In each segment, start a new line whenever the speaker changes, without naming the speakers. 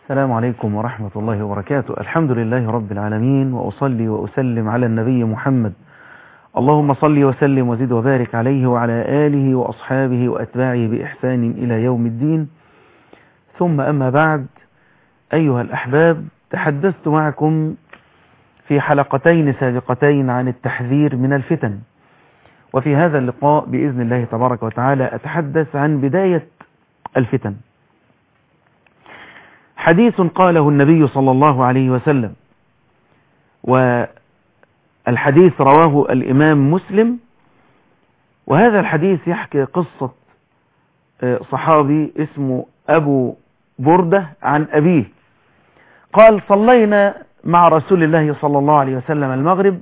السلام عليكم ورحمة الله وبركاته الحمد لله رب العالمين وأصلي وأسلم على النبي محمد اللهم صل وسلم وزد وبارك عليه وعلى آله وأصحابه وأتباعه بإحسان إلى يوم الدين ثم أما بعد أيها الأحباب تحدثت معكم في حلقتين سابقتين عن التحذير من الفتن وفي هذا اللقاء بإذن الله تبارك وتعالى أتحدث عن بداية الفتن حديث قاله النبي صلى الله عليه وسلم والحديث رواه الإمام مسلم وهذا الحديث يحكي قصة صحابي اسمه أبو بردة عن أبيه قال صلينا مع رسول الله صلى الله عليه وسلم المغرب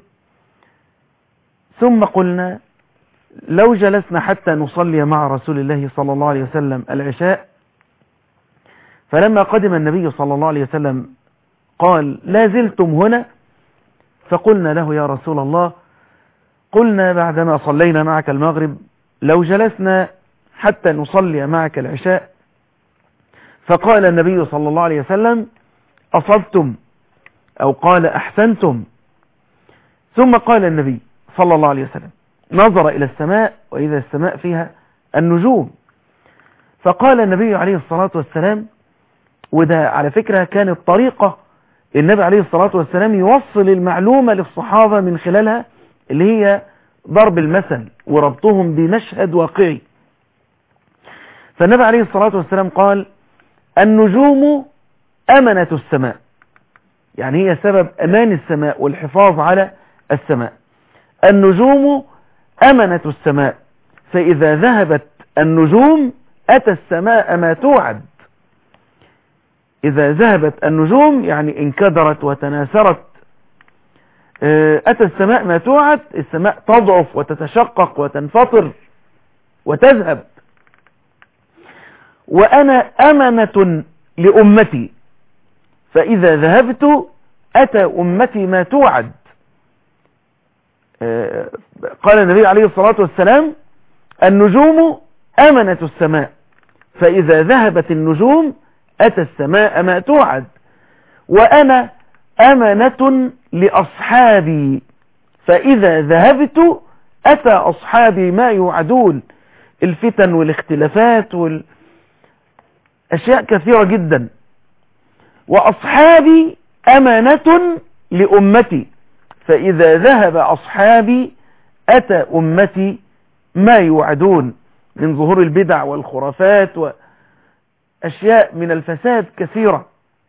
ثم قلنا لو جلسنا حتى نصلي مع رسول الله صلى الله عليه وسلم العشاء فلما قدم النبي صلى الله عليه وسلم قال لا زلتم هنا فقلنا له يا رسول الله قلنا بعدما صلينا معك المغرب لو جلسنا حتى نصلي معك العشاء فقال النبي صلى الله عليه وسلم أصبتم أو قال أحسنتم ثم قال النبي صلى الله عليه وسلم نظر إلى السماء وإذا السماء فيها النجوم فقال النبي عليه الصلاة والسلام وده على فكرة كانت طريقة النبي عليه الصلاة والسلام يوصل المعلومة للصحابة من خلالها اللي هي ضرب المثل وربطهم بمشهد واقعي فالنبي عليه الصلاة والسلام قال النجوم أمنة السماء يعني هي سبب أمان السماء والحفاظ على السماء النجوم أمنة السماء فإذا ذهبت النجوم أتى السماء ما توعد إذا ذهبت النجوم يعني انكدرت وتناثرت أتى السماء ما توعد السماء تضعف وتتشقق وتنفطر وتذهب وأنا أمنة لأمتي فإذا ذهبت أتى أمتي ما توعد قال النبي عليه الصلاة والسلام النجوم أمنة السماء فإذا ذهبت النجوم أتى السماء ما توعد وأنا أمنة لأصحابي فإذا ذهبت أتى أصحابي ما يوعدون الفتن والاختلافات والأشياء كثيرة جدا وأصحابي أمانة لأمتي فإذا ذهب أصحابي أتى أمتي ما يوعدون من ظهور البدع والخرافات وأشياء من الفساد كثيرة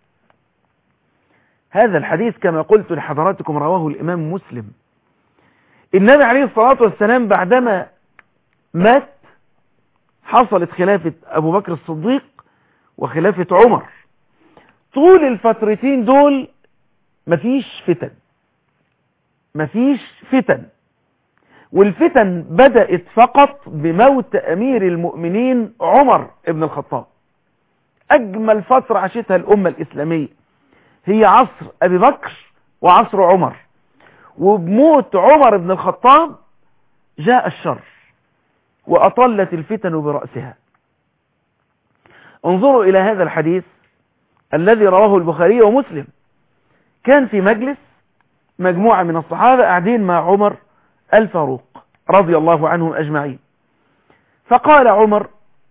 هذا الحديث كما قلت لحضراتكم رواه الإمام مسلم النبي عليه الصلاة والسلام بعدما مات حصلت خلافة أبو بكر الصديق وخلافة عمر طول الفترتين دول مفيش فتن مفيش فتن والفتن بدأت فقط بموت أمير المؤمنين عمر ابن الخطاب أجمل فترة عاشتها الأمة الإسلامية هي عصر أبي بكر وعصر عمر وبموت عمر بن الخطاب جاء الشر وأطلت الفتن برأسها انظروا إلى هذا الحديث الذي رواه البخاري ومسلم كان في مجلس مجموعة من الصحابة قاعدين مع عمر الفاروق رضي الله عنهم أجمعين فقال عمر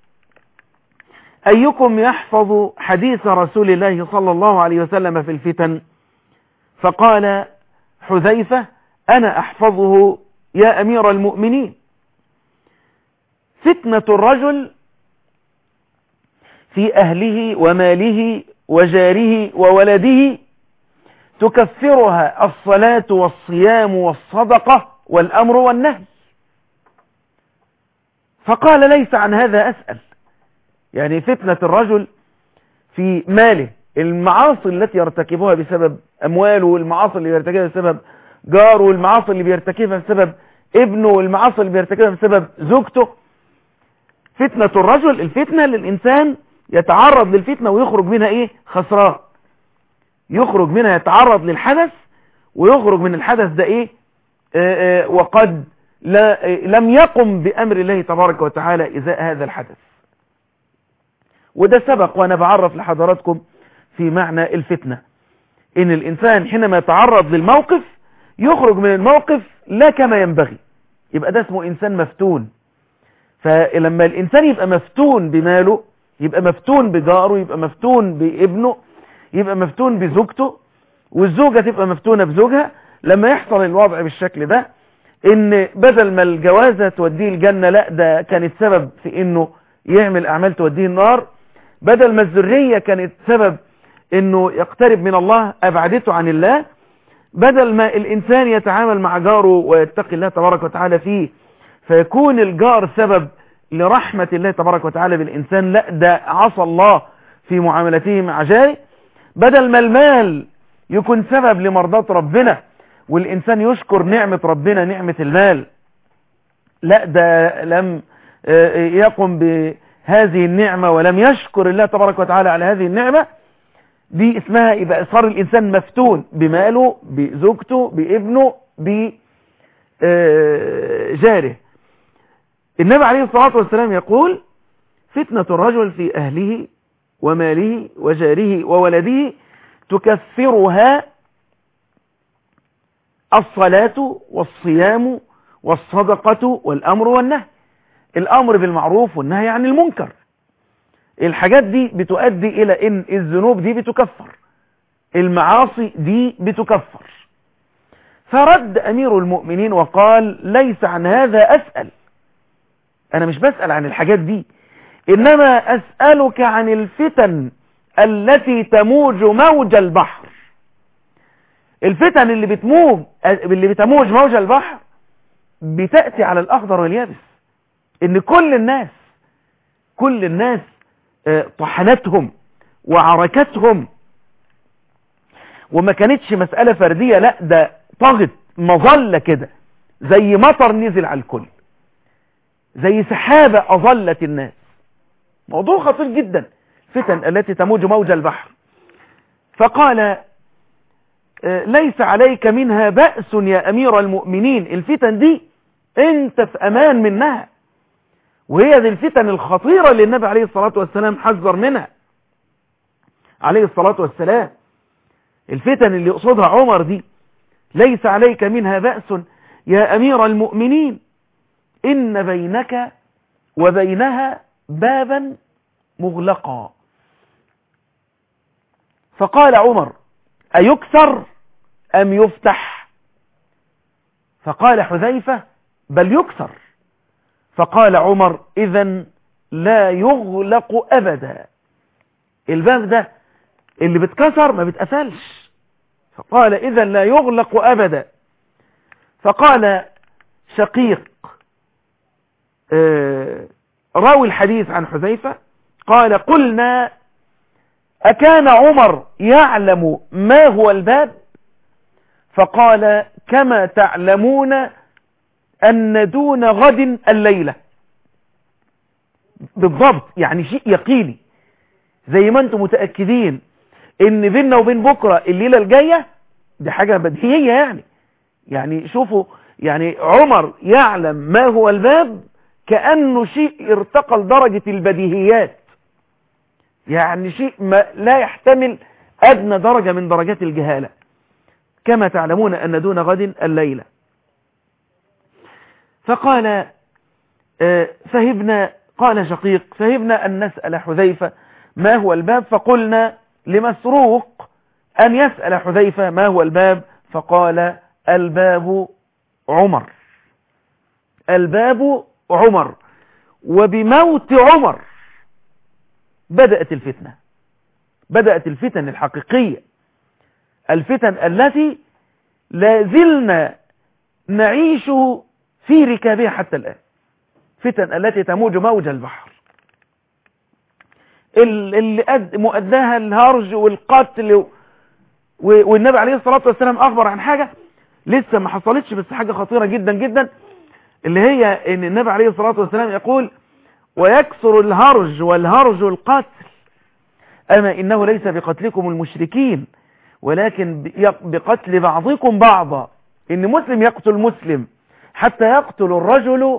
أيكم يحفظ حديث رسول الله صلى الله عليه وسلم في الفتن فقال حذيفة أنا أحفظه يا أمير المؤمنين فتنة الرجل في أهله وماله وجاره وولده تكفرها الصلاة والصيام والصدقة والأمر والنهي فقال ليس عن هذا أسأل يعني فتنة الرجل في ماله المعاصي التي يرتكبها بسبب أمواله والمعاصي اللي بيرتكبها بسبب جاره والمعاصي اللي بيرتكبها بسبب ابنه والمعاصي اللي بيرتكبها بسبب زوجته فتنة الرجل الفتنة للإنسان يتعرض للفتنة ويخرج منها إيه خسران يخرج منها يتعرض للحدث ويخرج من الحدث ده إيه آآ آآ وقد لا لم يقم بأمر الله تبارك وتعالى إزاء هذا الحدث وده سبق وأنا بعرف لحضراتكم في معنى الفتنة ان الانسان حينما يتعرض للموقف يخرج من الموقف لا كما ينبغي يبقى ده اسمه انسان مفتون فلما الانسان يبقى مفتون بماله يبقى مفتون بجاره يبقى مفتون بابنه يبقى مفتون بزوجته والزوجة تبقى مفتونة بزوجها لما يحصل الوضع بالشكل ده ان بدل ما الجوازة توديه الجنة لا ده كانت سبب في انه يعمل اعمال توديه النار بدل ما الذرية كانت سبب انه يقترب من الله ابعدته عن الله بدل ما الانسان يتعامل مع جاره ويتقي الله تبارك وتعالى فيه فيكون الجار سبب لرحمة الله تبارك وتعالى بالانسان لا ده عصى الله في معاملته مع جاره بدل ما المال يكون سبب لمرضاة ربنا والإنسان يشكر نعمة ربنا نعمة المال لا ده لم يقم بهذه النعمة ولم يشكر الله تبارك وتعالى على هذه النعمة دي اسمها يبقى صار الإنسان مفتون بماله بزوجته بابنه بجاره النبي عليه الصلاة والسلام يقول فتنة الرجل في أهله وماله وجاره وولده تكفرها الصلاة والصيام والصدقة والأمر والنهي الأمر بالمعروف والنهي عن المنكر الحاجات دي بتؤدي إلى إن الذنوب دي بتكفر المعاصي دي بتكفر فرد أمير المؤمنين وقال ليس عن هذا أسأل أنا مش بسأل عن الحاجات دي إنما أسألك عن الفتن التي تموج موج البحر الفتن اللي بتموج اللي بتموج موج البحر بتأتي على الأخضر واليابس إن كل الناس كل الناس طحنتهم وعركتهم وما كانتش مسألة فردية لا ده طغت مظلة كده زي مطر نزل على الكل زي سحابة أظلت الناس موضوع خطير جدا فتن التي تموج موج البحر فقال ليس عليك منها بأس يا أمير المؤمنين الفتن دي انت في أمان منها وهي دي الفتن الخطيرة اللي النبي عليه الصلاة والسلام حذر منها عليه الصلاة والسلام الفتن اللي يقصدها عمر دي ليس عليك منها بأس يا أمير المؤمنين إن بينك وبينها بابا مغلقا فقال عمر أيكسر أم يفتح فقال حذيفة بل يكسر فقال عمر إذا لا يغلق أبدا الباب ده اللي بتكسر ما بتقفلش فقال إذا لا يغلق أبدا فقال شقيق راوي الحديث عن حذيفة قال قلنا أكان عمر يعلم ما هو الباب فقال كما تعلمون أن دون غد الليلة بالضبط يعني شيء يقيني زي ما انتم متأكدين ان بيننا وبين بكرة الليلة الجاية دي حاجة بديهية يعني يعني شوفوا يعني عمر يعلم ما هو الباب كأنه شيء ارتقى لدرجة البديهيات يعني شيء ما لا يحتمل أدنى درجة من درجات الجهالة كما تعلمون أن دون غد الليلة فقال فهبنا قال شقيق فهبنا أن نسأل حذيفة ما هو الباب فقلنا لمسروق أن يسأل حذيفة ما هو الباب فقال الباب عمر الباب عمر وبموت عمر بدأت الفتنة بدأت الفتن الحقيقية الفتن التي لا زلنا نعيش في ركابها حتى الآن فتن التي تموج موج البحر اللي مؤداها الهرج والقتل والنبي عليه الصلاة والسلام أخبر عن حاجة لسه ما حصلتش بس حاجة خطيرة جدا جدا اللي هي ان النبي عليه الصلاة والسلام يقول ويكسر الهرج والهرج القتل أما إنه ليس بقتلكم المشركين ولكن بقتل بعضكم بعضا إن مسلم يقتل مسلم حتى يقتل الرجل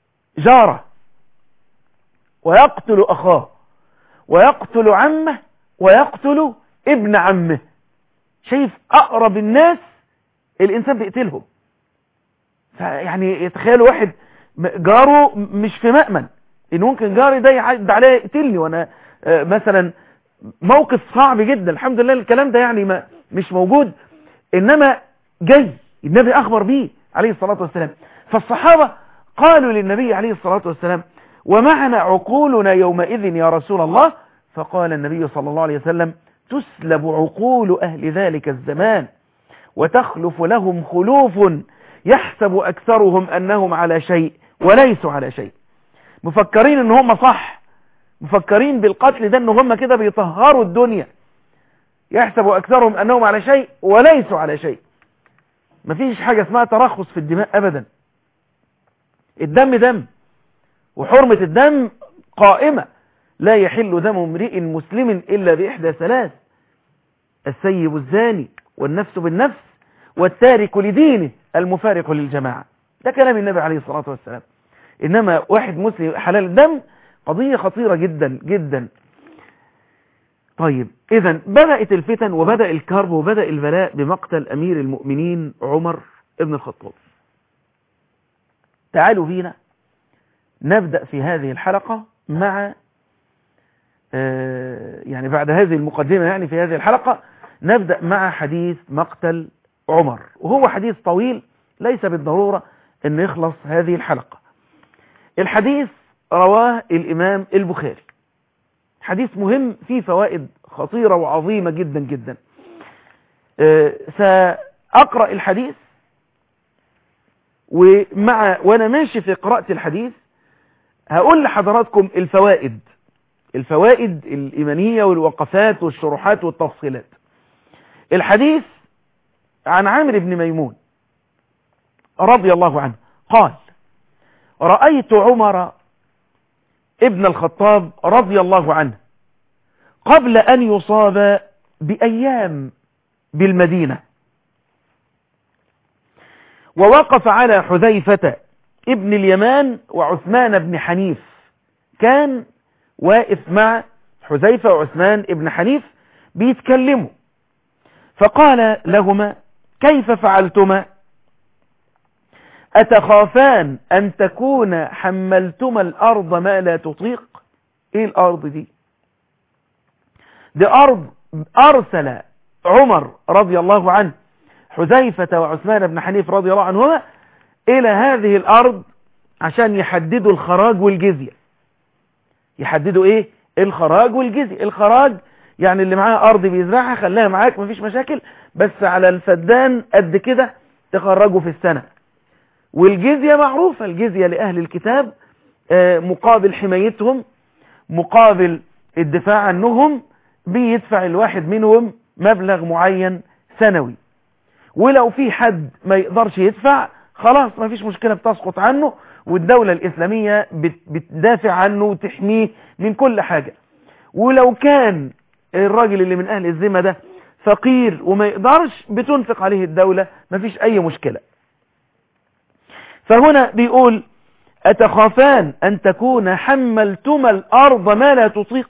جاره ويقتل أخاه ويقتل عمه ويقتل ابن عمه شايف أقرب الناس الإنسان بيقتلهم يعني يتخيلوا واحد جاره مش في مأمن إن ممكن جاري ده يعد عليه يقتلني وأنا مثلا موقف صعب جدا الحمد لله الكلام ده يعني ما مش موجود إنما جاي النبي أخبر به عليه الصلاة والسلام فالصحابة قالوا للنبي عليه الصلاة والسلام ومعنا عقولنا يومئذ يا رسول الله فقال النبي صلى الله عليه وسلم تسلب عقول أهل ذلك الزمان وتخلف لهم خلوف يحسب أكثرهم أنهم على شيء وليسوا على شيء مفكرين ان هم صح مفكرين بالقتل ده ان هم كده بيطهروا الدنيا يحسب أكثرهم أنهم على شيء وليسوا على شيء مفيش حاجة اسمها ترخص في الدماء أبدا الدم دم وحرمة الدم قائمة لا يحل دم امرئ مسلم إلا بإحدى ثلاث السيب الزاني والنفس بالنفس والتارك لدينه المفارق للجماعة ده كلام النبي عليه الصلاة والسلام إنما واحد مسلم حلال الدم قضية خطيرة جدا جدا طيب إذا بدأت الفتن وبدأ الكرب وبدأ البلاء بمقتل أمير المؤمنين عمر ابن الخطاب تعالوا بينا نبدأ في هذه الحلقة مع يعني بعد هذه المقدمة يعني في هذه الحلقة نبدأ مع حديث مقتل عمر وهو حديث طويل ليس بالضرورة أن يخلص هذه الحلقة الحديث رواه الإمام البخاري حديث مهم فيه فوائد خطيرة وعظيمة جدا جدا سأقرأ الحديث ومع وانا ماشي في قراءة الحديث هقول لحضراتكم الفوائد الفوائد الإيمانية والوقفات والشروحات والتفصيلات الحديث عن عامر بن ميمون رضي الله عنه قال رأيت عمر ابن الخطاب رضي الله عنه قبل أن يصاب بأيام بالمدينة ووقف على حذيفة ابن اليمان وعثمان بن حنيف كان واقف مع حذيفة وعثمان ابن حنيف بيتكلموا فقال لهما كيف فعلتما أتخافان أن تكون حملتما الأرض ما لا تطيق إيه الأرض دي دي أرض أرسل عمر رضي الله عنه حذيفة وعثمان بن حنيف رضي الله عنهما إلى هذه الأرض عشان يحددوا الخراج والجزية يحددوا إيه الخراج والجزية الخراج يعني اللي معاه أرض بيزرعها خليها معاك مفيش مشاكل بس على الفدان قد كده تخرجوا في السنة والجزية معروفة الجزية لأهل الكتاب مقابل حمايتهم مقابل الدفاع عنهم بيدفع الواحد منهم مبلغ معين سنوي ولو في حد ما يقدرش يدفع خلاص ما فيش مشكلة بتسقط عنه والدولة الإسلامية بتدافع عنه وتحميه من كل حاجة ولو كان الراجل اللي من أهل الذمة ده فقير وما يقدرش بتنفق عليه الدولة ما فيش أي مشكلة فهنا بيقول أتخافان أن تكون حملتما الأرض ما لا تطيق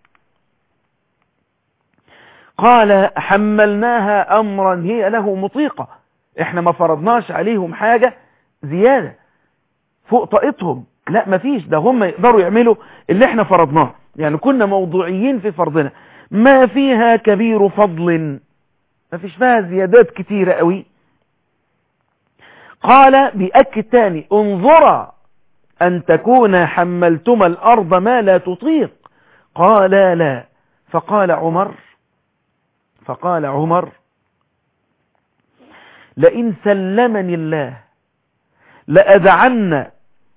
قال حملناها أمرا هي له مطيقة احنا ما فرضناش عليهم حاجة زيادة فوق طاقتهم لا مفيش ده هم يقدروا يعملوا اللي احنا فرضناه يعني كنا موضوعيين في فرضنا ما فيها كبير فضل ما فيش فيها زيادات كتيرة قوي قال بأكد تاني انظرا أن تكون حملتما الأرض ما لا تطيق قال لا فقال عمر فقال عمر لئن سلمني الله لأدعن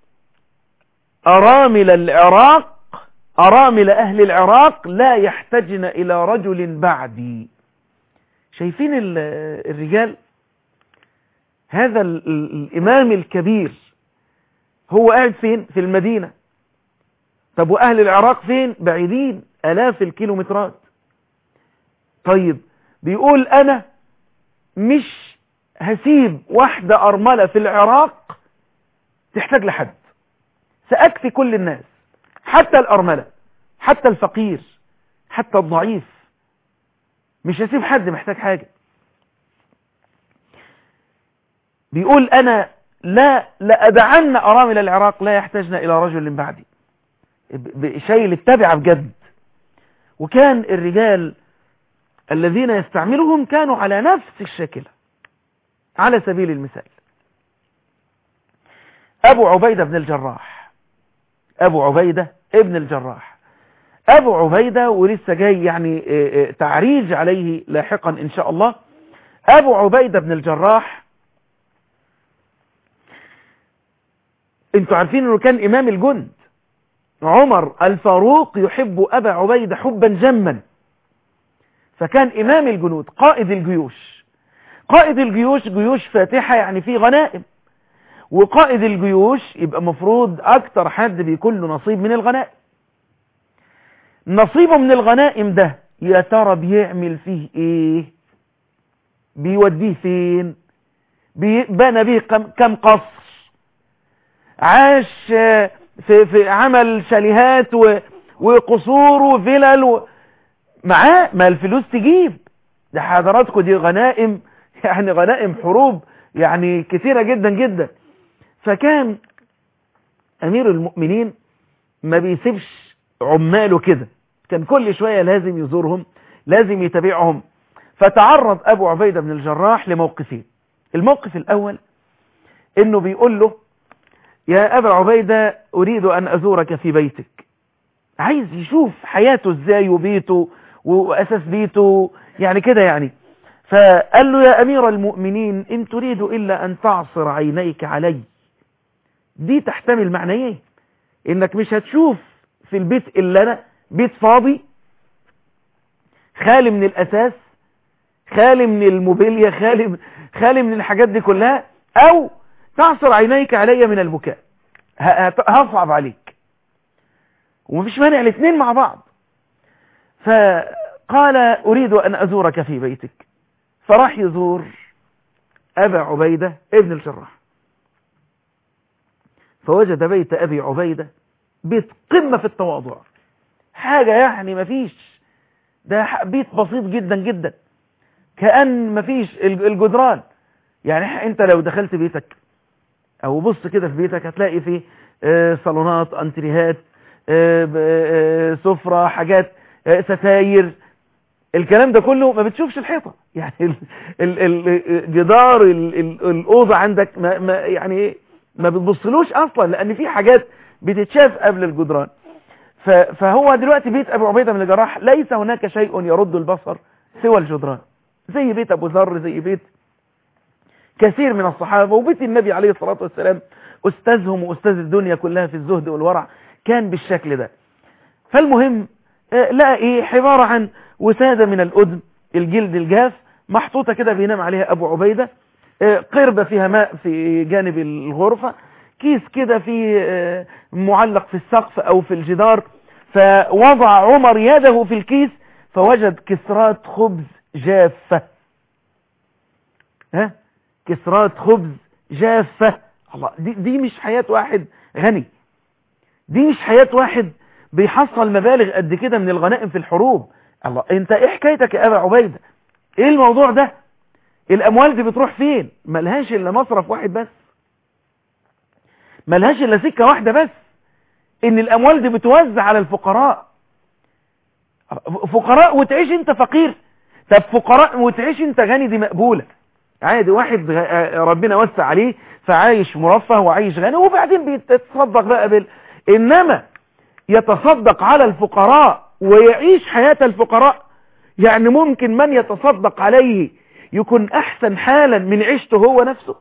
أرامل العراق أرامل أهل العراق لا يحتجن إلى رجل بعدي شايفين الرجال هذا الإمام الكبير هو قاعد فين في المدينة طب وأهل العراق فين بعيدين ألاف الكيلومترات طيب بيقول أنا مش هسيب واحدة أرملة في العراق تحتاج لحد سأكفي كل الناس حتى الأرملة حتى الفقير حتى الضعيف مش هسيب حد محتاج حاجة بيقول أنا لا لأدعن أرامل العراق لا يحتاجنا إلى رجل بعدي شيء التبع بجد وكان الرجال الذين يستعملهم كانوا على نفس الشكل على سبيل المثال أبو عبيدة بن الجراح أبو عبيدة ابن الجراح أبو عبيدة ولسه جاي يعني تعريج عليه لاحقا إن شاء الله أبو عبيدة بن الجراح انتوا عارفين انه كان امام الجند عمر الفاروق يحب ابا عبيدة حبا جما فكان امام الجنود قائد الجيوش قائد الجيوش جيوش فاتحة يعني في غنائم وقائد الجيوش يبقى مفروض اكتر حد بيكون له نصيب من الغنائم نصيبه من الغنائم ده يا ترى بيعمل فيه ايه بيوديه فين بنى بيه كم, كم قصر عاش في, في عمل شاليهات وقصور وفلل و... معاه ما الفلوس تجيب ده حضراتكم دي غنائم يعني غنائم حروب يعني كثيرة جدا جدا فكان امير المؤمنين ما بيسيبش عماله كده كان كل شوية لازم يزورهم لازم يتابعهم فتعرض ابو عبيدة بن الجراح لموقفين الموقف الاول انه بيقول له يا أبا عبيدة أريد أن أزورك في بيتك عايز يشوف حياته ازاي وبيته وأساس بيته يعني كده يعني فقال له يا أمير المؤمنين إن تريد إلا أن تعصر عينيك علي دي تحتمل معنيين إنك مش هتشوف في البيت إلا أنا بيت فاضي خالي من الأساس خالي من الموبيليا خالي, خالي من الحاجات دي كلها أو تعصر عينيك علي من البكاء هصعب عليك ومفيش مانع الاثنين مع بعض فقال أريد أن أزورك في بيتك فراح يزور أبا عبيدة ابن الجراح فوجد بيت أبي عبيدة بيت قمة في التواضع حاجة يعني مفيش ده بيت بسيط جدا جدا كأن مفيش الجدران يعني انت لو دخلت بيتك او بص كده في بيتك هتلاقي فيه صالونات انتريهات سفرة حاجات ستاير الكلام ده كله ما بتشوفش الحيطة يعني الجدار الأوضة عندك ما ما يعني ما بتبصلوش أصلا لأن في حاجات بتتشاف قبل الجدران فهو دلوقتي بيت أبو عبيدة من الجراح ليس هناك شيء يرد البصر سوى الجدران زي بيت أبو ذر زي بيت كثير من الصحابة وبيت النبي عليه الصلاة والسلام أستاذهم وأستاذ الدنيا كلها في الزهد والورع كان بالشكل ده فالمهم لقى ايه عبارة عن وسادة من الأدم الجلد الجاف محطوطة كده بينام عليها أبو عبيدة قربة فيها ماء في جانب الغرفة كيس كده في معلق في السقف أو في الجدار فوضع عمر يده في الكيس فوجد كسرات خبز جافة ها كسرات خبز جافة الله دي, دي مش حياة واحد غني دي مش حياة واحد بيحصل مبالغ قد كده من الغنائم في الحروب الله انت ايه حكايتك يا ابا عبيدة ايه الموضوع ده الاموال دي بتروح فين ملهاش الا مصرف واحد بس ملهاش الا سكة واحدة بس ان الاموال دي بتوزع على الفقراء فقراء وتعيش انت فقير طب فقراء وتعيش انت غني دي مقبولة عادي واحد ربنا وسع عليه فعايش مرفه وعايش غني وبعدين بيتصدق بقى بال انما يتصدق على الفقراء ويعيش حياة الفقراء يعني ممكن من يتصدق عليه يكون احسن حالا من عيشته هو نفسه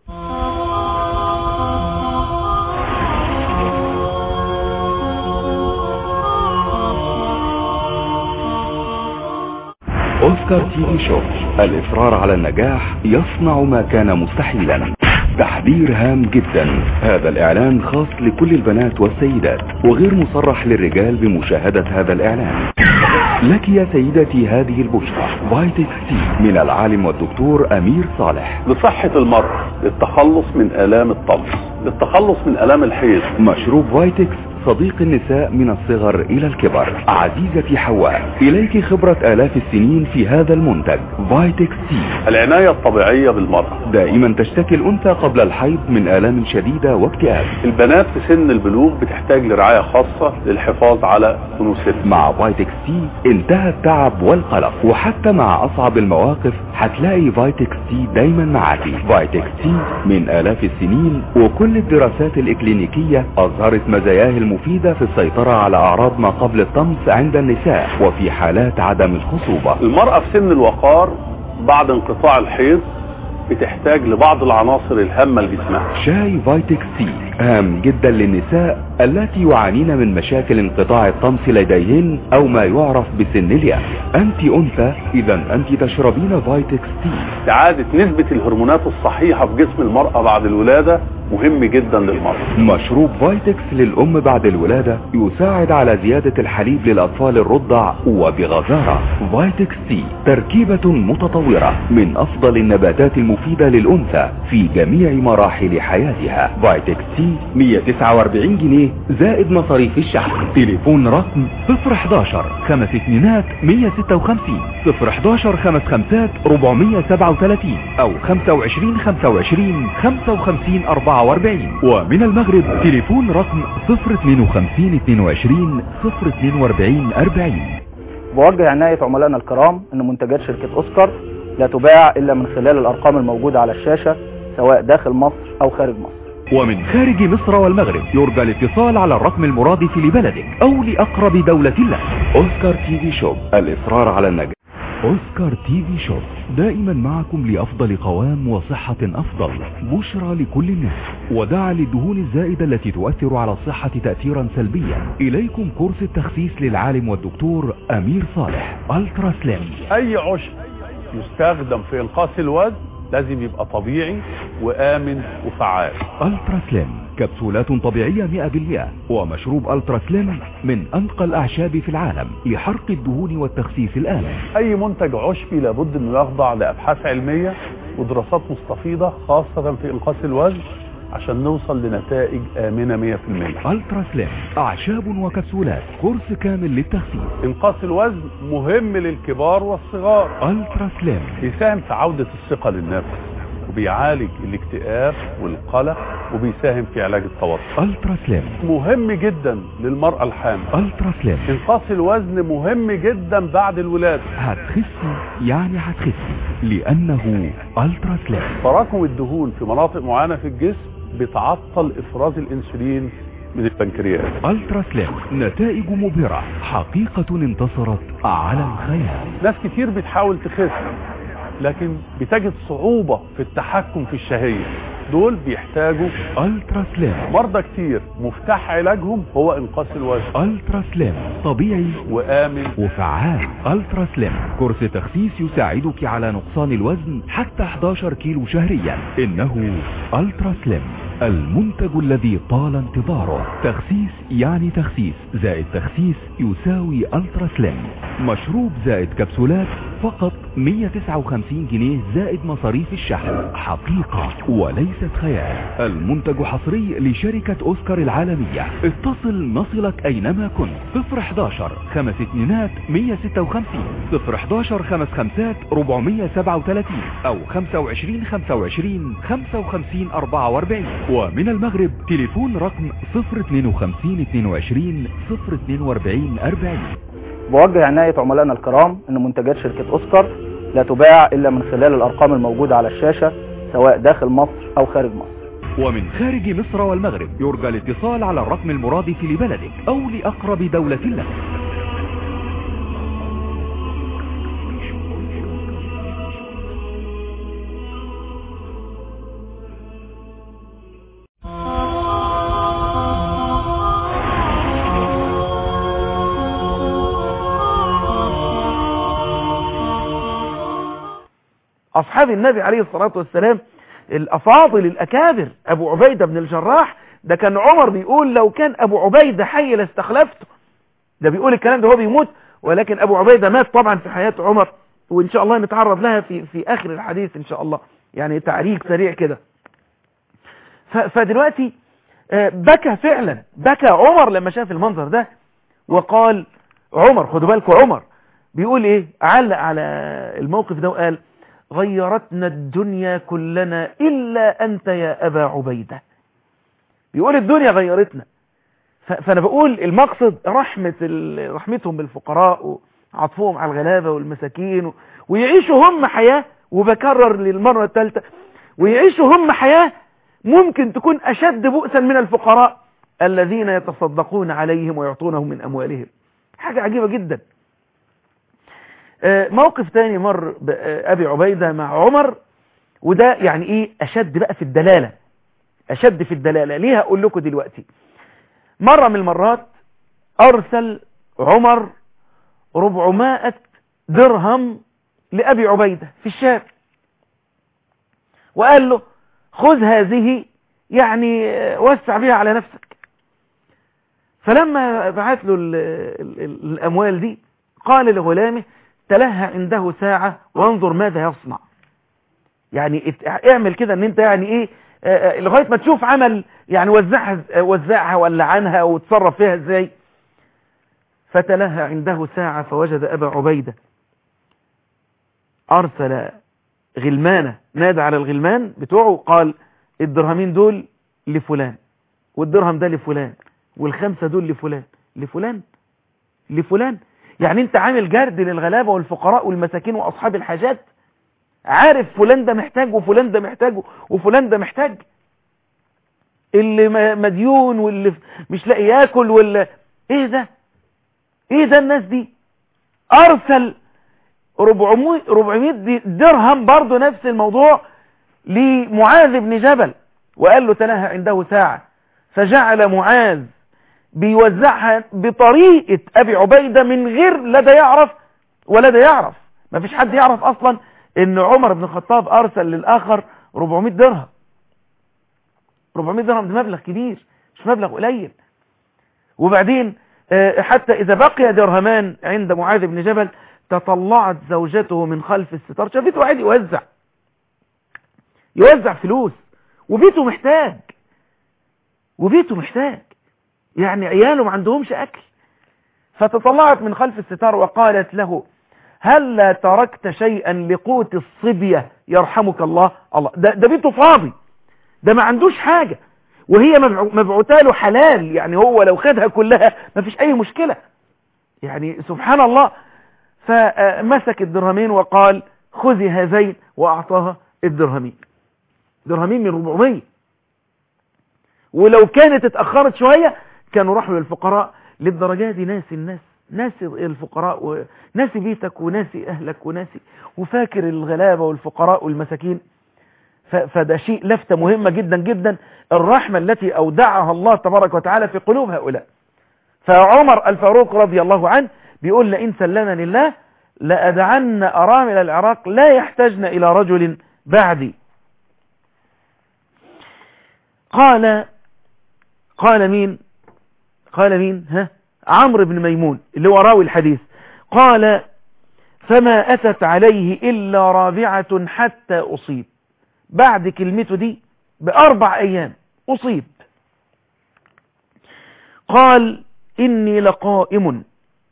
اوسكار تي في شو الاصرار على النجاح يصنع ما كان مستحيلا تحذير هام جدا هذا الاعلان خاص لكل البنات والسيدات وغير مصرح للرجال بمشاهدة هذا الاعلان لك يا سيدتي هذه البشرى فايتكس تي من العالم والدكتور امير صالح
لصحة المرأة للتخلص من الام الطمس للتخلص من الام الحيض
مشروب فايتكس صديق النساء من الصغر إلى الكبر عزيزتي حواء إليك خبرة آلاف السنين في هذا المنتج فايتكس سي
العناية الطبيعية بالمرأة
دائما تشتكي الأنثى قبل الحيض من آلام شديدة واكتئاب
البنات في سن البلوغ بتحتاج لرعاية خاصة للحفاظ على أنوثتها
مع فايتكس سي انتهى التعب والقلق وحتى مع أصعب المواقف هتلاقي فايتكس سي دايما معاكي فايتكس سي من آلاف السنين وكل الدراسات الإكلينيكية أظهرت مزاياه المفيدة في السيطرة على أعراض ما قبل الطمس عند النساء وفي حالات عدم الخصوبة
المرأة في سن الوقار بعد انقطاع الحيض بتحتاج لبعض العناصر الهامة لجسمها
شاي فايتكس سي هام جدا للنساء التي يعانين من مشاكل انقطاع الطمس لديهن او ما يعرف بسن اليأس انت انثى اذا انت تشربين فايتكس سي
استعادة نسبة الهرمونات الصحيحة في جسم المرأة بعد الولادة مهم جدا للمرأة
مشروب فايتكس للأم بعد الولادة يساعد على زيادة الحليب للأطفال الرضع وبغزارة فايتكس سي تركيبة متطورة من أفضل النباتات المفيدة للأنثى في جميع مراحل حياتها فايتكس سي 149 جنيه زائد مصاريف الشحن تليفون رقم 011 خمس اتنينات 156 011 خمس خمسات 437 أو 25 25 55 4 44 ومن المغرب تليفون رقم 052 22 042 40
بوجه عناية عملائنا الكرام ان منتجات شركة اوسكار لا تباع الا من خلال الارقام الموجودة على الشاشة سواء داخل مصر او خارج مصر
ومن خارج مصر والمغرب يرجى الاتصال على الرقم المرادف لبلدك او لاقرب دولة لك اوسكار تي في شوب الاصرار على النجاح اوسكار تي في شوب دائما معكم لافضل قوام وصحة افضل بشرى لكل الناس ودعا للدهون الزائدة التي تؤثر على الصحة تأثيرا سلبيا اليكم كورس التخسيس للعالم والدكتور امير صالح الترا سليم
اي عشب يستخدم في انقاص الوزن لازم يبقى طبيعي وامن وفعال
الترا سليم كبسولات طبيعية 100% ومشروب الترا سليم من انقى الاعشاب في العالم لحرق الدهون والتخسيس الآلي
اي منتج عشبي لابد انه يخضع لابحاث علمية ودراسات مستفيضة خاصة في انقاص الوزن عشان نوصل لنتائج امنة 100%
الترا سليم اعشاب وكبسولات كورس كامل للتخسيس
انقاص الوزن مهم للكبار والصغار
الترا سليم
بيساهم في عودة الثقة للنفس وبيعالج الاكتئاب والقلق وبيساهم في علاج التوتر
الترا سليم
مهم جدا للمرأة الحامل
الترا سليم
انقاص الوزن مهم جدا بعد الولادة
هتخسي يعني هتخسي لانه الترا سليم
تراكم الدهون في مناطق معينة في الجسم بتعطل افراز الانسولين من البنكرياس
الترا سليم نتائج مبهرة حقيقة انتصرت على الخيال
ناس كتير بتحاول تخس لكن بتجد صعوبة في التحكم في الشهية دول بيحتاجوا
الترا سليم
مرضى كتير مفتاح علاجهم هو انقاص الوزن
الترا سليم طبيعي
وامن
وفعال الترا سليم كورس تخسيس يساعدك على نقصان الوزن حتى 11 كيلو شهريا انه الترا سليم المنتج الذي طال انتظاره تخسيس يعني تخسيس زائد تخسيس يساوي الترا سليم مشروب زائد كبسولات فقط 159 جنيه زائد مصاريف الشحن حقيقة وليست خيال المنتج حصري لشركة اوسكار العالمية اتصل نصلك اينما كنت 011 خمس اتنينات 156 011 خمس خمسات 437 او 25 25 55 44 ومن المغرب تليفون رقم 052 22 042 40
بوجه عناية عملائنا الكرام ان منتجات شركة اوسكار لا تباع الا من خلال الارقام الموجودة على الشاشة سواء داخل مصر او خارج مصر
ومن خارج مصر والمغرب يرجى الاتصال على الرقم المرادف لبلدك او لاقرب دولة لك
أصحاب النبي عليه الصلاة والسلام الأفاضل الأكابر أبو عبيدة بن الجراح ده كان عمر بيقول لو كان أبو عبيدة حي لاستخلفته ده بيقول الكلام ده هو بيموت ولكن أبو عبيدة مات طبعا في حياة عمر وإن شاء الله نتعرض لها في, في آخر الحديث إن شاء الله يعني تعريق سريع كده ف- فدلوقتي آه، بكى فعلا بكى عمر لما شاف المنظر ده وقال عمر خدوا بالكم عمر بيقول ايه علق على الموقف ده وقال غيرتنا الدنيا كلنا إلا أنت يا أبا عبيدة بيقول الدنيا غيرتنا ف- فأنا بقول المقصد رحمة ال- رحمتهم بالفقراء وعطفهم على الغلابة والمساكين و- ويعيشوا هم حياة وبكرر للمرة الثالثة ويعيشوا هم حياة ممكن تكون أشد بؤسا من الفقراء الذين يتصدقون عليهم ويعطونهم من أموالهم حاجة عجيبة جدا آه، موقف تاني مر بأبي عبيدة مع عمر وده يعني ايه أشد بقى في الدلالة أشد في الدلالة ليه هقول لكم دلوقتي مرة من المرات أرسل عمر ربعمائة درهم لأبي عبيدة في الشام وقال له خذ هذه يعني آه، وسع بها على نفسك فلما بعت له ال ال ال الأموال دي قال لغلامه تلهى عنده ساعة وانظر ماذا يصنع يعني ات- اعمل كده ان انت يعني ايه آه، آه، لغاية ما تشوف عمل يعني وزعها آه، وزعها ولا عنها وتصرف فيها ازاي فتلهى عنده ساعة فوجد أبا عبيدة أرسل غلمانة نادى على الغلمان بتوعه قال الدرهمين دول لفلان والدرهم ده لفلان والخمسة دول لفلان لفلان لفلان يعني انت عامل جرد للغلابة والفقراء والمساكين وأصحاب الحاجات عارف فلان ده محتاج وفلان ده محتاج وفلان ده محتاج اللي م- مديون واللي مش لاقي ياكل ولا ايه ده ايه ده الناس دي ارسل 400 400 دي- درهم برضه نفس الموضوع لمعاذ بن جبل وقال له تنهى عنده ساعة فجعل معاذ بيوزعها بطريقة أبي عبيدة من غير لا ده يعرف ولا ده يعرف ما فيش حد يعرف أصلا إن عمر بن الخطاب أرسل للآخر 400 درهم 400 درهم ده مبلغ كبير مش مبلغ قليل وبعدين آه، حتى إذا بقي درهمان عند معاذ بن جبل تطلعت زوجته من خلف الستار شافته واحد يوزع يوزع فلوس وبيته محتاج وبيته محتاج يعني عياله ما عندهمش أكل فتطلعت من خلف الستار وقالت له هل لا تركت شيئا لقوت الصبية يرحمك الله الله ده, ده بيته فاضي ده ما عندوش حاجة وهي مبعو- مبعوتة له حلال يعني هو لو خدها كلها ما فيش أي مشكلة يعني سبحان الله فمسك الدرهمين وقال خذي هذين وأعطاها الدرهمين درهمين من 400 ولو كانت اتأخرت شوية كانوا راحوا للفقراء للدرجة دي ناسي الناس ناسي الفقراء وناسي بيتك وناسي أهلك وناسي وفاكر الغلابة والفقراء والمساكين ف- فده شيء لفتة مهمة جدا جدا الرحمة التي أودعها الله تبارك وتعالى في قلوب هؤلاء فعمر الفاروق رضي الله عنه بيقول لئن سلنا لله لأدعن أرامل العراق لا يحتاجن إلى رجل بعدي قال قال مين قال مين ها عمرو بن ميمون اللي هو راوي الحديث قال فما أتت عليه إلا رابعة حتى أصيب بعد كلمته دي بأربع أيام أصيب قال إني لقائم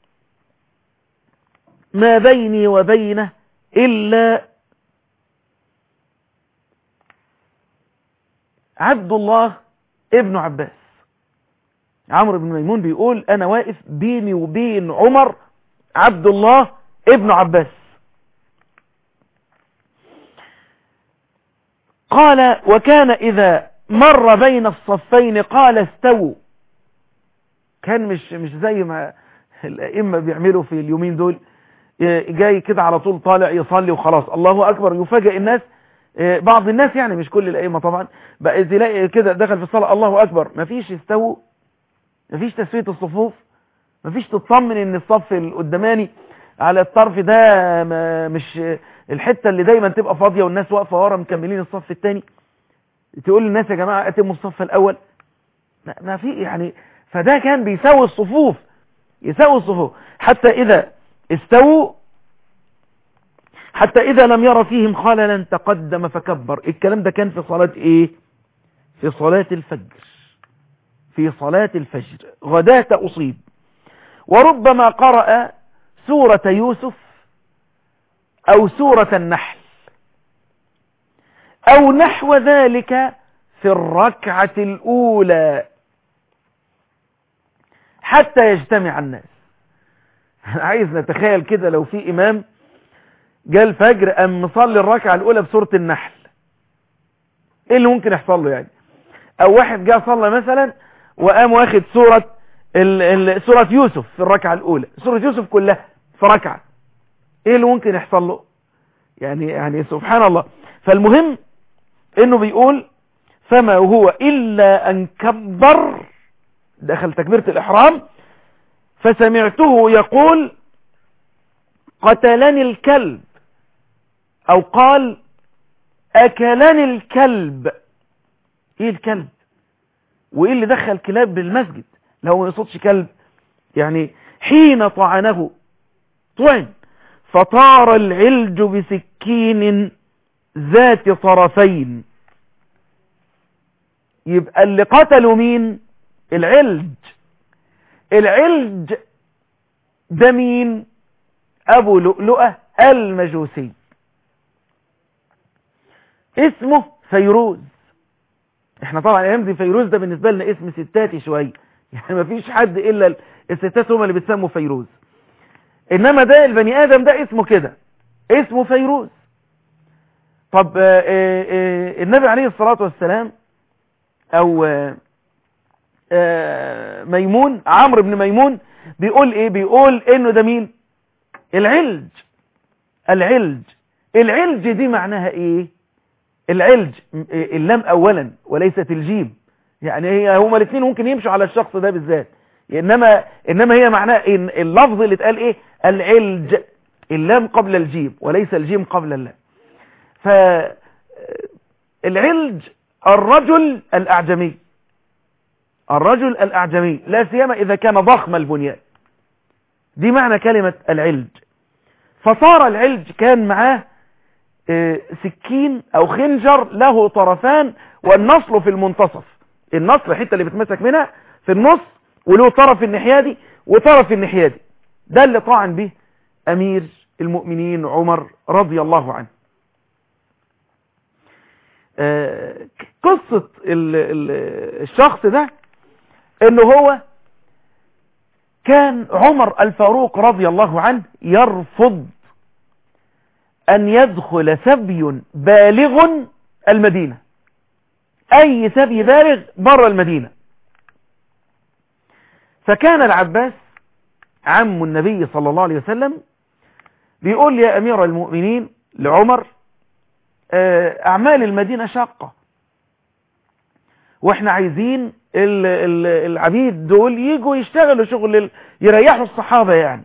ما بيني وبينه إلا عبد الله ابن عباس عمرو بن ميمون بيقول أنا واقف بيني وبين عمر عبد الله ابن عباس قال وكان إذا مر بين الصفين قال استووا كان مش مش زي ما الأئمة بيعملوا في اليومين دول جاي كده على طول طالع يصلي وخلاص الله أكبر يفاجئ الناس بعض الناس يعني مش كل الأئمة طبعا بقى تلاقي كده دخل في الصلاة الله أكبر مفيش استووا مفيش تسوية الصفوف مفيش تطمن ان الصف القداماني على الطرف ده ما مش الحتة اللي دايما تبقى فاضية والناس واقفة ورا مكملين الصف التاني تقول للناس يا جماعة اتموا الصف الاول ما ما في يعني فده كان بيساوي الصفوف يساوي الصفوف حتى اذا استووا حتى اذا لم ير فيهم خللا تقدم فكبر الكلام ده كان في صلاة ايه في صلاة الفجر في صلاة الفجر غداة أصيب وربما قرأ سورة يوسف أو سورة النحل أو نحو ذلك في الركعة الأولى حتى يجتمع الناس عايز نتخيل كده لو في إمام جاء الفجر أم مصلي الركعة الأولى بسورة النحل إيه اللي ممكن يحصل له يعني أو واحد جاء صلى مثلا وقام واخد سورة ال ال سورة يوسف في الركعة الأولى سورة يوسف كلها في ركعة إيه اللي ممكن يحصل له يعني يعني سبحان الله فالمهم إنه بيقول فما هو إلا أن كبر دخل تكبيرة الإحرام فسمعته يقول قتلني الكلب أو قال أكلني الكلب إيه الكلب وإيه اللي دخل كلاب بالمسجد لو ما يصدش كلب يعني حين طعنه طعن فطار العلج بسكين ذات طرفين يبقى اللي قتلوا مين العلج العلج ده مين ابو لؤلؤة المجوسي اسمه فيروز احنا طبعا الايام دي فيروز ده بالنسبة لنا اسم ستاتي شوية يعني ما فيش حد الا الستات هم اللي بتسموا فيروز انما ده البني ادم ده اسمه كده اسمه فيروز طب آآ آآ النبي عليه الصلاة والسلام او آآ ميمون عمرو بن ميمون بيقول ايه بيقول انه ده مين العلج العلج العلج دي معناها ايه العلج اللام اولا وليست الجيم يعني هي هما الاثنين ممكن يمشوا على الشخص ده بالذات انما انما هي معناها إن اللفظ اللي اتقال ايه العلج اللام قبل الجيم وليس الجيم قبل اللام فالعلج الرجل الاعجمي الرجل الاعجمي لا سيما اذا كان ضخم البنيان دي معنى كلمة العلج فصار العلج كان معاه سكين او خنجر له طرفان والنصل في المنتصف النصل الحته اللي بتمسك منها في النص وله طرف الناحيه دي وطرف الناحيه دي ده اللي طعن به امير المؤمنين عمر رضي الله عنه قصة الشخص ده انه هو كان عمر الفاروق رضي الله عنه يرفض ان يدخل سبي بالغ المدينة اي سبي بالغ بره المدينة فكان العباس عم النبي صلى الله عليه وسلم بيقول يا امير المؤمنين لعمر اعمال المدينة شاقة واحنا عايزين العبيد دول يجوا يشتغلوا شغل يريحوا الصحابة يعني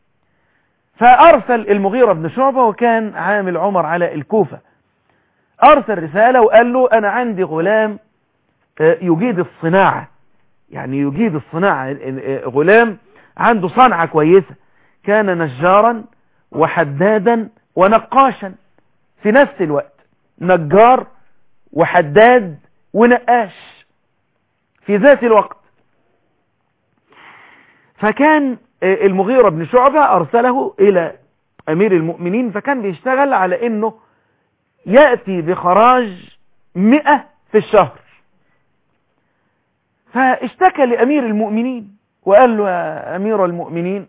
فأرسل المغيرة بن شعبة وكان عامل عمر على الكوفة أرسل رسالة وقال له أنا عندي غلام يجيد الصناعة يعني يجيد الصناعة غلام عنده صنعة كويسة كان نجارا وحدادا ونقاشا في نفس الوقت نجار وحداد ونقاش في ذات الوقت فكان المغيرة بن شعبة أرسله إلى أمير المؤمنين فكان بيشتغل على أنه يأتي بخراج مئة في الشهر فاشتكى لأمير المؤمنين وقال له يا أمير المؤمنين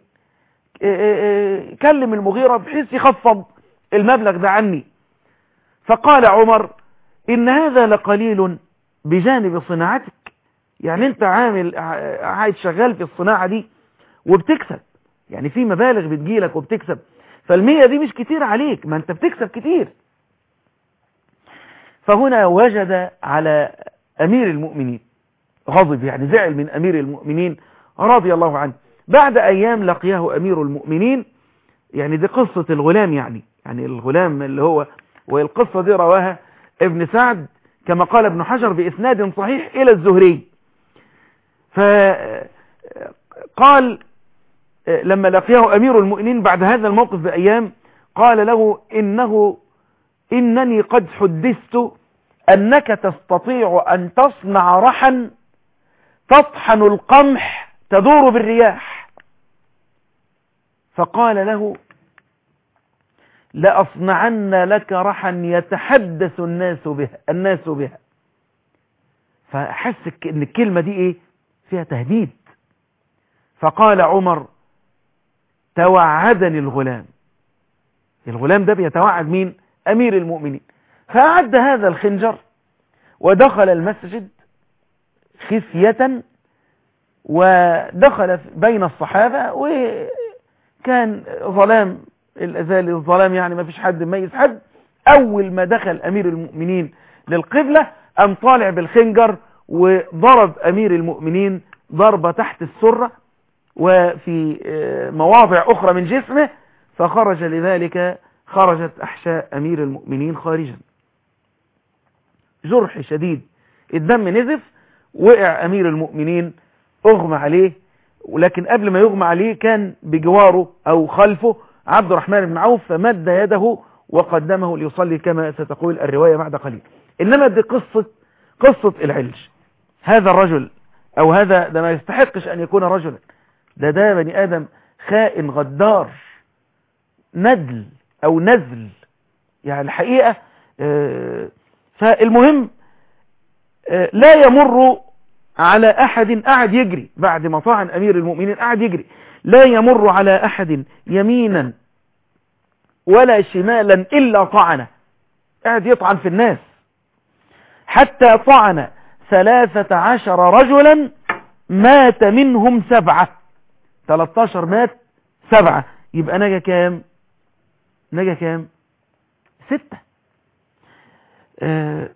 كلم المغيرة بحيث يخفض المبلغ ده عني فقال عمر إن هذا لقليل بجانب صناعتك يعني انت عامل عايز شغال في الصناعة دي وبتكسب يعني في مبالغ بتجيلك وبتكسب فالمية دي مش كتير عليك ما انت بتكسب كتير فهنا وجد على امير المؤمنين غضب يعني زعل من امير المؤمنين رضي الله عنه بعد ايام لقياه امير المؤمنين يعني دي قصة الغلام يعني يعني الغلام اللي هو والقصة دي رواها ابن سعد كما قال ابن حجر بإسناد صحيح إلى الزهري فقال لما لقيه أمير المؤمنين بعد هذا الموقف بأيام قال له إنه إنني قد حدثت أنك تستطيع أن تصنع رحا تطحن القمح تدور بالرياح فقال له لأصنعن لك رحا يتحدث الناس بها الناس بها فحس ان الكلمة دي ايه فيها تهديد فقال عمر توعدني الغلام الغلام ده بيتوعد مين امير المؤمنين فأعد هذا الخنجر ودخل المسجد خفية ودخل بين الصحابة وكان ظلام الأزال الظلام يعني ما فيش حد ميز حد أول ما دخل أمير المؤمنين للقبلة أم طالع بالخنجر وضرب أمير المؤمنين ضربة تحت السرة وفي مواضع أخرى من جسمه فخرج لذلك خرجت أحشاء أمير المؤمنين خارجا جرح شديد الدم نزف وقع أمير المؤمنين أغمى عليه ولكن قبل ما يغمى عليه كان بجواره أو خلفه عبد الرحمن بن عوف فمد يده وقدمه ليصلي كما ستقول الرواية بعد قليل إنما دي قصة قصة العلج هذا الرجل أو هذا ده ما يستحقش أن يكون رجلا ده ده بني آدم خائن غدار ندل أو نزل يعني الحقيقة آه فالمهم آه لا يمر على أحد قاعد يجري بعد ما طعن أمير المؤمنين قاعد يجري لا يمر على أحد يمينا ولا شمالا إلا طعنه قاعد يطعن في الناس حتى طعن ثلاثة عشر رجلا مات منهم سبعة 13 مات سبعة يبقى نجا كام نجا كام ستة آه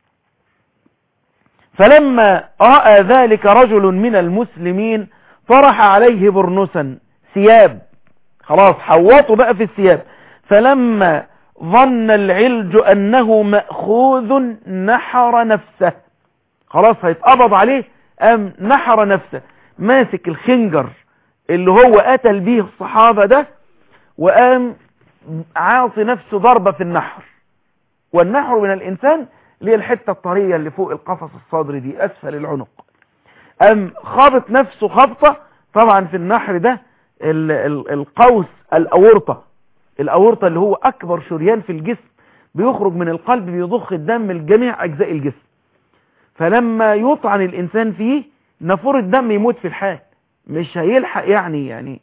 فلما رأى ذلك رجل من المسلمين طرح عليه برنسا ثياب خلاص حوطوا بقى في الثياب فلما ظن العلج أنه مأخوذ نحر نفسه خلاص هيتقبض عليه قام نحر نفسه ماسك الخنجر اللي هو قتل به الصحابة ده وقام عاصي نفسه ضربة في النحر والنحر من الإنسان اللي هي الحتة الطرية اللي فوق القفص الصدري دي أسفل العنق قام خابط نفسه خبطة طبعا في النحر ده ال ال القوس الأورطة الأورطة اللي هو أكبر شريان في الجسم بيخرج من القلب بيضخ الدم لجميع أجزاء الجسم فلما يطعن الإنسان فيه نفور الدم يموت في الحال مش هيلحق يعني يعني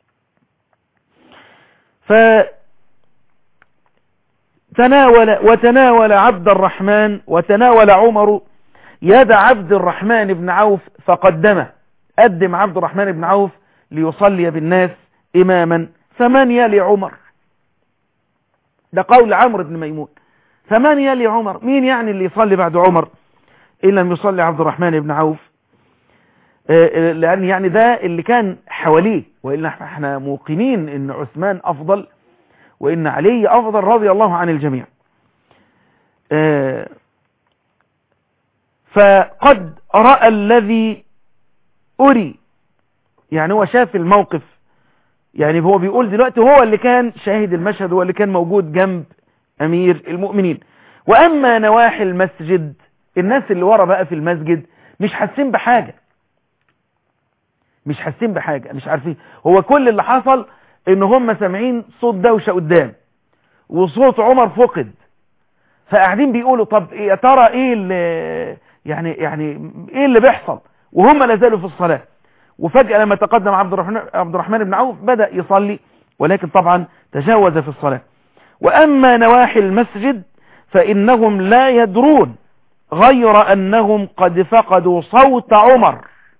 ف تناول وتناول عبد الرحمن وتناول عمر يد عبد الرحمن بن عوف فقدمه قدم عبد الرحمن بن عوف ليصلي بالناس إماما فمن يلي عمر ده قول عمرو بن ميمون فمن يلي عمر مين يعني اللي يصلي بعد عمر إن لم يصلي عبد الرحمن بن عوف لأن يعني ده اللي كان حواليه وإلا احنا موقنين ان عثمان أفضل وإن علي أفضل رضي الله عن الجميع فقد رأى الذي أري يعني هو شاف الموقف يعني هو بيقول دلوقتي هو اللي كان شاهد المشهد هو اللي كان موجود جنب أمير المؤمنين وأما نواحي المسجد الناس اللي ورا بقى في المسجد مش حاسين بحاجة مش حاسين بحاجة مش عارفين هو كل اللي حصل ان هم سامعين صوت دوشة قدام وصوت عمر فقد فقاعدين بيقولوا طب يا ترى ايه اللي يعني يعني ايه اللي بيحصل وهم لا زالوا في الصلاة وفجأة لما تقدم عبد الرحمن عبد الرحمن بن عوف بدأ يصلي ولكن طبعا تجاوز في الصلاة وأما نواحي المسجد فإنهم لا يدرون غير أنهم قد فقدوا صوت عمر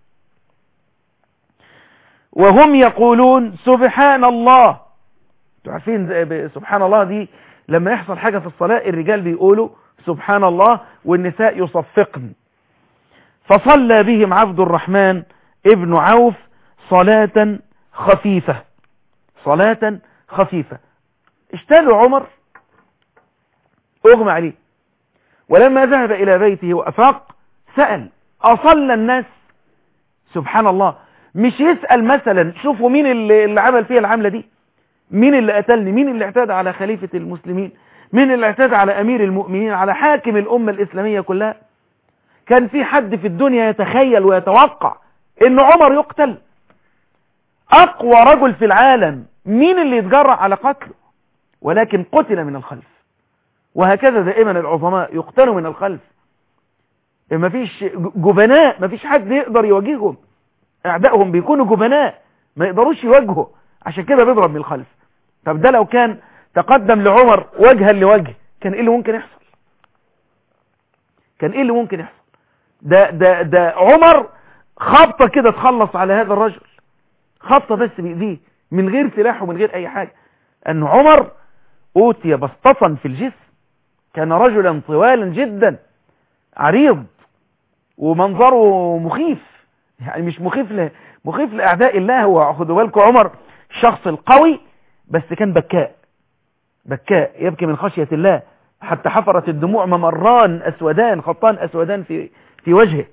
وهم يقولون سبحان الله عارفين سبحان الله دي لما يحصل حاجة في الصلاة الرجال بيقولوا سبحان الله والنساء يصفقن فصلى بهم عبد الرحمن ابن عوف صلاة خفيفة صلاة خفيفة اشتالوا عمر اغمى عليه ولما ذهب الى بيته وافاق سأل اصلى الناس سبحان الله مش يسأل مثلا شوفوا مين اللي, اللي عمل فيها العملة دي مين اللي قتلني مين اللي اعتدى على خليفة المسلمين من اللي اعتدى على امير المؤمنين على حاكم الامة الاسلامية كلها كان في حد في الدنيا يتخيل ويتوقع ان عمر يقتل اقوى رجل في العالم مين اللي يتجرأ على قتله ولكن قتل من الخلف وهكذا دائما العظماء يقتلوا من الخلف ما فيش جبناء ما فيش حد يقدر يواجههم اعدائهم بيكونوا جبناء ما يقدروش يواجهوا عشان كده بيضرب من الخلف طب ده لو كان تقدم لعمر وجها لوجه كان ايه اللي ممكن يحصل كان ايه اللي ممكن يحصل ده ده ده عمر خبطة كده تخلص على هذا الرجل خبطة بس بإيديه من غير سلاح ومن غير أي حاجة أن عمر أوتي بسطة في الجسم كان رجلا طوالا جدا عريض ومنظره مخيف يعني مش مخيف ل... مخيف لأعداء الله هو خدوا بالكم عمر الشخص القوي بس كان بكاء بكاء يبكي من خشية الله حتى حفرت الدموع ممران أسودان خطان أسودان في في وجهه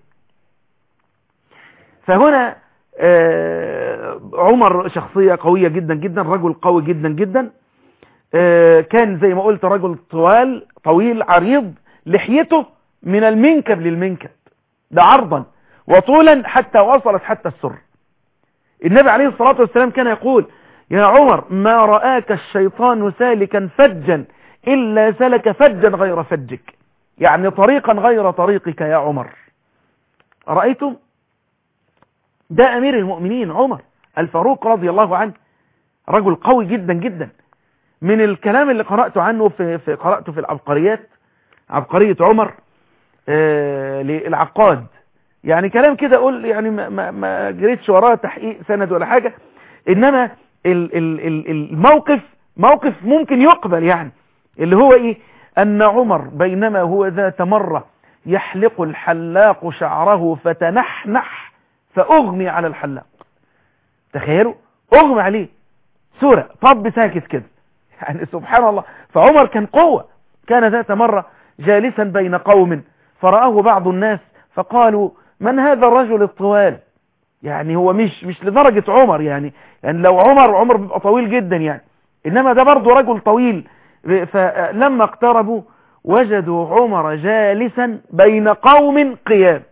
فهنا آه عمر شخصية قوية جدا جدا رجل قوي جدا جدا آه كان زي ما قلت رجل طوال طويل عريض لحيته من المنكب للمنكب ده عرضا وطولا حتى وصلت حتى السر النبي عليه الصلاة والسلام كان يقول يا عمر ما رآك الشيطان سالكا فجا إلا سلك فجا غير فجك يعني طريقا غير طريقك يا عمر رأيتم ده أمير المؤمنين عمر الفاروق رضي الله عنه رجل قوي جدا جدا من الكلام اللي قرأته عنه في, في قرأته في العبقريات عبقرية عمر آه للعقاد يعني كلام كده اقول يعني ما, ما, ما جريتش وراه تحقيق سند ولا حاجة انما ال ال ال الموقف موقف ممكن يقبل يعني اللي هو ايه ان عمر بينما هو ذات مرة يحلق الحلاق شعره فتنحنح فاغمي على الحلاق تخيلوا اغمي عليه سورة طب ساكت كده يعني سبحان الله فعمر كان قوة كان ذات مرة جالسا بين قوم فرآه بعض الناس فقالوا من هذا الرجل الطوال يعني هو مش مش لدرجة عمر يعني يعني لو عمر عمر بيبقى طويل جدا يعني انما ده برضه رجل طويل فلما اقتربوا وجدوا عمر جالسا بين قوم قيام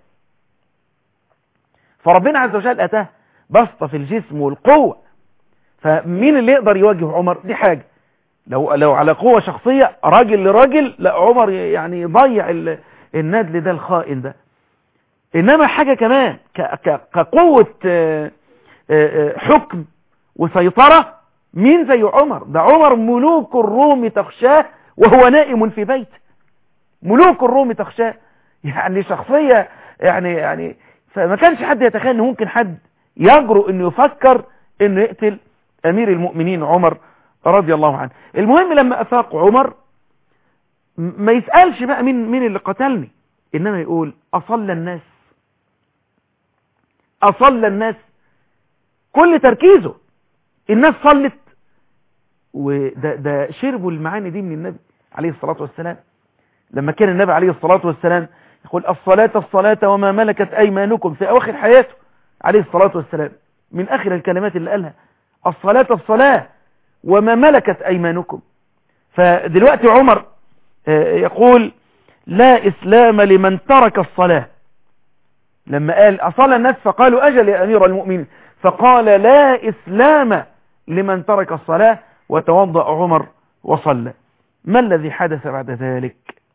فربنا عز وجل اتاه بسطة في الجسم والقوة فمين اللي يقدر يواجه عمر دي حاجة لو لو على قوة شخصية راجل لراجل لا عمر يعني يضيع الندل ده الخائن ده انما حاجة كمان كقوة حكم وسيطرة مين زي عمر ده عمر ملوك الروم تخشاه وهو نائم في بيت ملوك الروم تخشاه يعني شخصية يعني يعني فما كانش حد يتخيل ان ممكن حد يجرؤ انه يفكر انه يقتل امير المؤمنين عمر رضي الله عنه المهم لما افاق عمر ما يسألش بقى مين مين اللي قتلني انما يقول اصلى الناس اصلى الناس كل تركيزه الناس صلت وده ده شربوا المعاني دي من النبي عليه الصلاة والسلام لما كان النبي عليه الصلاة والسلام يقول الصلاة الصلاة وما ملكت أيمانكم في أواخر حياته عليه الصلاة والسلام من آخر الكلمات اللي قالها الصلاة الصلاة وما ملكت أيمانكم فدلوقتي عمر يقول لا إسلام لمن ترك الصلاة لما قال أصلى الناس فقالوا أجل يا أمير المؤمنين فقال لا إسلام لمن ترك الصلاة وتوضأ عمر وصلى ما الذي حدث بعد ذلك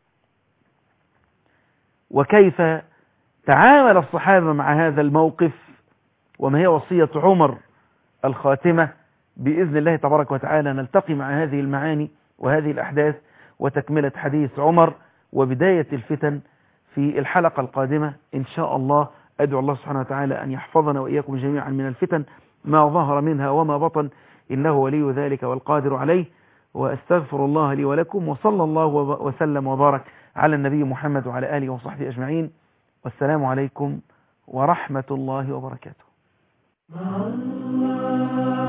وكيف تعامل الصحابة مع هذا الموقف وما هي وصية عمر الخاتمة بإذن الله تبارك وتعالى نلتقي مع هذه المعاني وهذه الأحداث وتكملة حديث عمر وبداية الفتن في الحلقة القادمة إن شاء الله أدعو الله سبحانه وتعالى أن يحفظنا وإياكم جميعا من الفتن ما ظهر منها وما بطن إنه ولي ذلك والقادر عليه وأستغفر الله لي ولكم وصلى الله وسلم وبارك على النبي محمد وعلى آله وصحبه أجمعين والسلام عليكم ورحمة الله وبركاته